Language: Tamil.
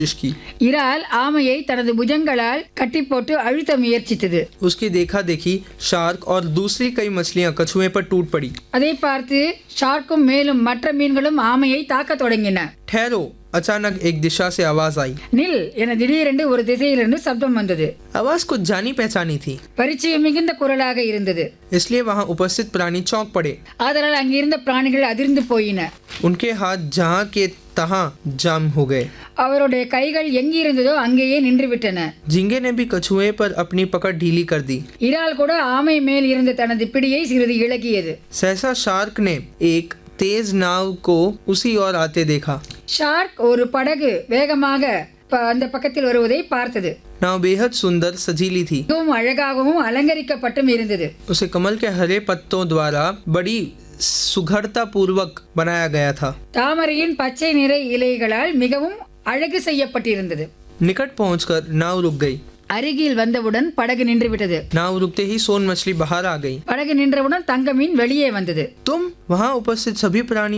कोशिश की இறால் ஆமையை தனது புஜங்களால் கட்டி போட்டு அழுத்த முயற்சித்தது उसकी देखा देखी शार्क और दूसरी कई मछलियां कछुए पर टूट पड़ी அதை பார்த்து ஷார்க்கும் மேலும் மற்ற மீன்களும் ஆமையை தாக்கத் தொடங்கின ठहरो अचानक एक दिशा से आवाज आई நில் என திடீரென்று ஒரு திசையிலிருந்து சப்தம் வந்தது आवाज कुछ जानी पहचानी थी பரிச்சயம் மிகுந்த குரலாக இருந்தது इसलिए वहां उपस्थित प्राणी चौंक पड़े ஆதலால் அங்கிருந்த பிராணிகள் அதிர்ந்து போயின उनके हाथ जहां के तहां जाम हो गए அவருடைய கைகள் எங்கிருந்ததோ அங்கேயே நின்றுவிட்டன झींगे ने भी कछुए पर अपनी पकड़ ढीली कर दी இறால் கூட ஆமை மேல் இருந்த தனது பிடியை சிறிது இழகியது सहसा शार्क ने एक तेज नाव को उसी ओर आते देखा ஷார்க் ஒரு படகு வேகமாக ப- அந்த பக்கத்தில் வருவதை பார்த்தது नाव बेहद सुंदर सजीली थी மிகவும் அழகாகவும் அலங்கரிக்கப்பட்டும் இருந்தது उसे कमल के हरे पत्तों द्वारा बड़ी सुघड़ता पूर्वक बनाया गया था தாமரையின் பச்சை நிற இலைகளால் மிகவும் அழகு செய்யப்பட்டிருந்தது निकट पहुंचकर नाव रुक गई அருகில் வந்தவுடன் படகு நின்றுவிட்டது नाव रुकते ही सोन मछली बाहर आ गई படகு நின்றவுடன் தங்க மீன் வெளியே வந்தது तुम वहां उपस्थित सभी प्राणी